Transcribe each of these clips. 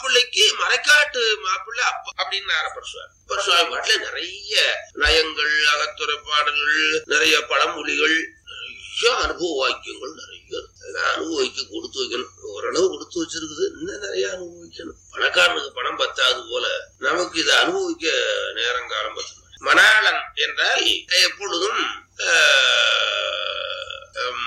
மாப்பிள்ளைக்கு மறைக்காட்டு மாப்பிள்ளை அப்பா அப்படின்னு பரசுவாமி பரசுவாமி பாட்டுல நிறைய நயங்கள் அகத்துறை பாடல்கள் நிறைய பழமொழிகள் நிறைய அனுபவ வாக்கியங்கள் நிறைய இருக்கு. அதெல்லாம் அனுபவிக்க கொடுத்து வைக்கணும் ஓரளவு கொடுத்து வச்சிருக்குது இன்னும் நிறைய அனுபவிக்கணும் பணக்காரனுக்கு பணம் பத்தாது போல நமக்கு இதை அனுபவிக்க நேரம் காலம் பத்தணும் மணாளன் என்றால் எப்பொழுதும் ஆஹ்,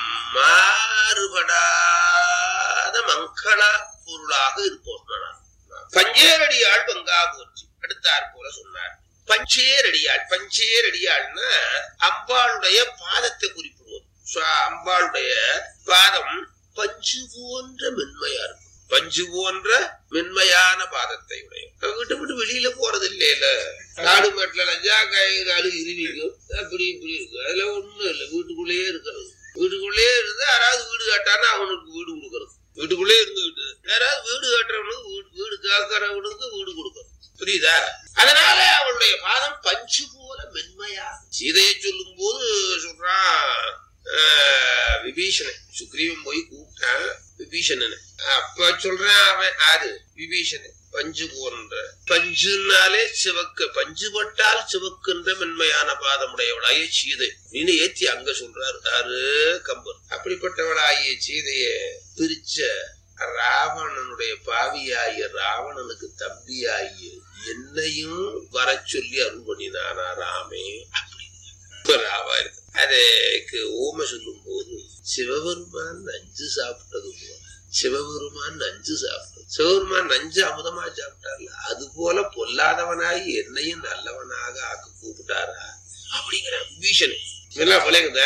மாறுபடாத மங்கள பொருளாக இருப்போம் மணாளன். பஞ்சேரடியாள் பங்கா போச்சு அடுத்தார் போல சொன்னார் பஞ்சேரடியாள் பஞ்சேரடியாள்னா அம்பாளுடைய பாதத்தை குறிப்பிடுவது சுவா- அம்பாளுடைய பாதம் பஞ்சு போன்ற மென்மையா இருக்கும் பஞ்சு போன்ற மென்மையான பாதத்தை உடைய விட்டு விட்டு வெளியில போறது இல்லையில காடு மேட்டுல லஞ்சா கை காலு இருவிக்கும் அப்படி இப்படி இருக்கு அதுல ஒண்ணும் இல்லை வீட்டுக்குள்ளேயே இருக்கிறது வீட்டுக்குள்ளேயே இருந்து யாராவது வீடு கட்டானா அவனுக்கு வீடு கொடுக்கறது வீட்டுக்குள்ளே இருந்துகிட்டு யாராவது வீடு கட்டுறவனுக்கு வீடு வீடு கேட்கறவனுக்கு வீடு கொடுக்கறது புரியுதா அதனால அவளுடைய பாதம் பஞ்சு போல மென்மையா சீதையை சொல்லும் போது சொல்றான் ஆஹ், விபீஷணன் சுக்ரீவன் போய் கூப்பிட்டான் விபீஷணன் அப்ப சொல்றான் அவன் ஆறு விபீஷணன் பஞ்சு போன்ற பஞ்சுனாலே சிவக்கு பஞ்சு பட்டால் சிவக்குன்ற மென்மையான பாதமுடையவளாய சீதை நீனு ஏத்தி அங்க சொல்றாரு ஆறு கம்பர் அப்படிப்பட்டவளாகிய சீதைய பிரிச்ச ராவணனுடைய பாவியாகிய ராவணனுக்கு தம்பியாகிய என்னையும் வர சொல்லி அருள் பண்ணினானா ராமே அப்படி இப்ப ராவா இருக்கு அதுக்கு ஓம சொல்லும் போது சிவபெருமான் நஞ்சு சாப்பிட்டது போல சிவபெருமான் நஞ்சு சாப்பிட்டது சிவபெருமான் நஞ்சு அமுதமா சாப்பிட்டார்ல அது போல பொல்லாதவனாகி என்னையும் நல்லவனாக ஆக்க கூப்பிட்டாரா அப்படிங்கிற பீஷன் இதெல்லாம் பழகுத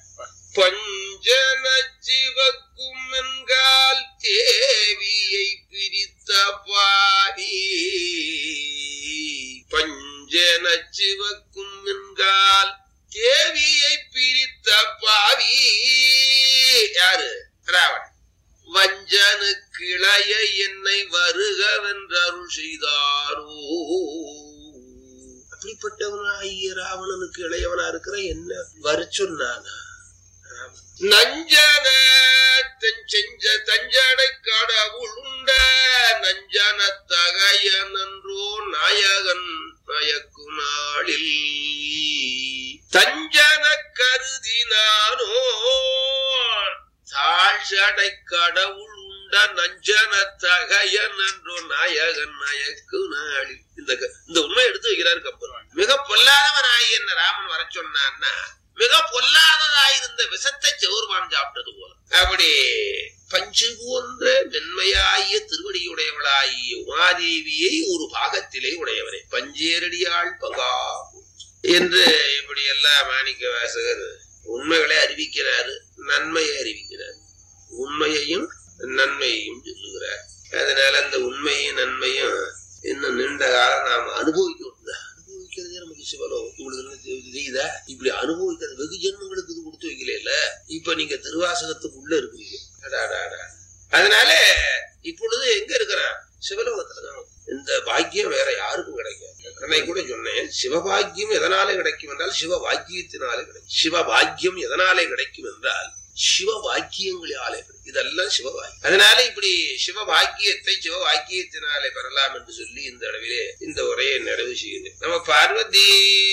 பஞ்சன சிவக்கும் என்கால் தேவியை பிரித்த பாடி பஞ்சன சிவக்கும் என்கால் தேவியை பிரித்த பாவி யாரு ராவணன் வஞ்சனு கிளைய என்னை வருகவென்றருள் செய்தாரோ அப்படிப்பட்டவனாகிய ராவணனுக்கு இளையவனா இருக்கிற என்ன வர சொன்னானா நஞ்சன தன் செஞ்ச தஞ்சடை கடவுள் உண்ட நஞ்சன தகைய நன்றோ நாயகன் மயக்கு நாளில் தஞ்சன கருதினானோ தாழ்சடை கடவுள் உண்ட நஞ்சன தகைய நன்றோ நாயகன் மயக்கு நாளில் இந்த க- இந்த உண்மை எடுத்து வைக்கிறாரு கம்பர் மிக பொல்லாதவனாய் என்ன ராமன் வர சொன்னான்னா மிக பொல்லாததாயிருந்த விஷத்தை செவுர்வான் சாப்பிட்டது போல அப்படி பஞ்சு போன்ற மென்மையாகிய திருவடியுடையவளாகிய உமாதேவியை ஒரு பாகத்திலே உடையவரே பஞ்சேரடியாள் பங்கா என்று இப்படி எல்லாம் மாணிக்க வாசகர் உண்மைகளை அறிவிக்கிறாரு நன்மையை அறிவிக்கிறார் உண்மையையும் நன்மையையும் சொல்லுகிறார் அதனால அந்த உண்மையும் நன்மையும் இன்னும் நீண்ட காலம் நாம் அனுபவிக்கணும் அனுபவிக்கிறதே நமக்கு சிவலோகம் உங்களுக்கு என்ன தெரி- தெரியுதா இப்படி அனுபவிக்கிறது வெகு ஜென்மங்களுக்கு இது கொடுத்து வைக்கல இப்ப நீங்க திருவாசகத்துக்கு உள்ள இருக்கிறீங்க அடாடாடா. அதனால இப்பொழுது எங்க இருக்கிறான் சிவலோகத்துல தான் இந்த பாக்கியம் வேற யாருக்கும் கிடைக்காது அன்னைக்கு கூட சொன்னேன் சிவபாக்கியம் எதனாலே கிடைக்கும் என்றால் சிவ பாக்கியத்தினாலே கிடைக்கும் சிவ பாக்கியம் எதனாலே கிடைக்கும் என்றால் சிவ வாக்கியங்களாலே கிடைக்கும். இதெல்லாம் சிவபாக்கியம் அதனால இப்படி சிவ பாக்கியத்தை சிவ வாக்கியத்தினாலே பெறலாம் என்று சொல்லி இந்த அளவிலே இந்த உரையை நிறைவு செய்யுது நம்ம பார்வதி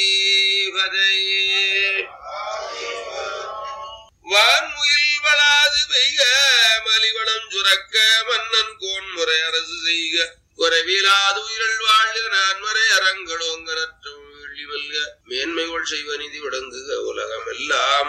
வான்முயில் வளாது பெய்க மலிவளம் சுரக்க மன்னன் கோன் முறை அரசு செய்க குறைவிலாது உயிரல் வாழ்க நான்மறை அறங்களோங்க நற்றம் வெள்ளி வெல்க மேன்மைகள் செய்வ நிதி விளங்குக உலகம் எல்லாம்